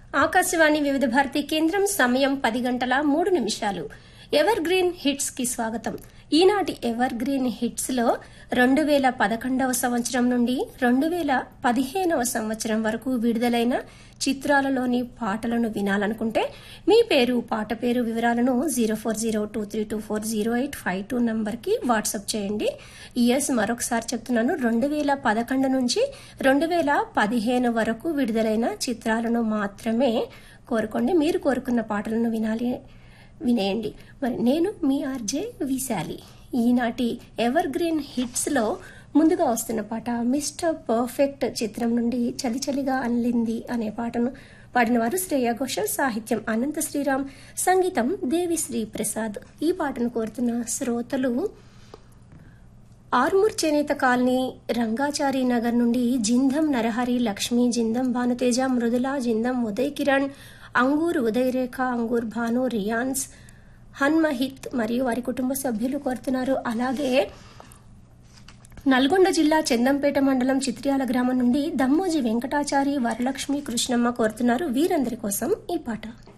ఆకాశవాణి వివిధ భారతి కేంద్రం సమయం పది గంటల మూడు నిమిషాలు ఎవర్ గ్రీన్ హిట్స్ కి స్వాగతం ఈనాటి ఎవర్ గ్రీన్ హిట్స్ లో రెండు వేల పదకొండవ సంవత్సరం నుండి రెండు వేల పదిహేనవ సంవత్సరం వరకు విడుదలైన చిత్రాలలోని పాటలను వినాలనుకుంటే మీ పేరు పాట పేరు వివరాలను zero four zero two three two four zero eight five two నంబర్కి వాట్సాప్ చేయండి ఇయర్స్ మరొకసారి చెప్తున్నాను రెండు వేల పదకొండు నుంచి రెండు వేల పదిహేను వరకు విడుదలైన చిత్రాలను మాత్రమే కోరుకోండి మీరు కోరుకున్న పాటలను వినాలి వినేయండి మరి నేను మీ ఆర్జే విశాలి ఈనాటి ఎవర్ గ్రీన్ హిట్స్లో ముందుగా వస్తున్న పాట మిస్టర్ పర్ఫెక్ట్ చిత్రం నుండి చలి చలిగా అల్లింది అనే పాటను పాడిన వారు శ్రేయ ఘోషల్ సాహిత్యం అనంత శ్రీరామ్ సంగీతం దేవిశ్రీ ప్రసాద్ ఈ పాటను కోరుతున్న శ్రోతలు ఆర్మూర్ చేనేత కాలనీ రంగాచారి నగర్ నుండి జిందం నరహరి లక్ష్మి జిందం భానుతేజ మృదుల జిందం ఉదయ్ కిరణ్ అంగూర్ ఉదయ్ రేఖ అంగూర్ భాను రియాన్స్ హన్మహిత్ మరియు వారి కుటుంబ సభ్యులు కోరుతున్నారు అలాగే నల్గొండ జిల్లా చందంపేట మండలం చిత్రియాల గ్రామం నుండి దమ్మోజి వెంకటాచారి వరలక్ష్మి కృష్ణమ్మ కోరుతున్నారు వీరందరి కోసం ఈ పాట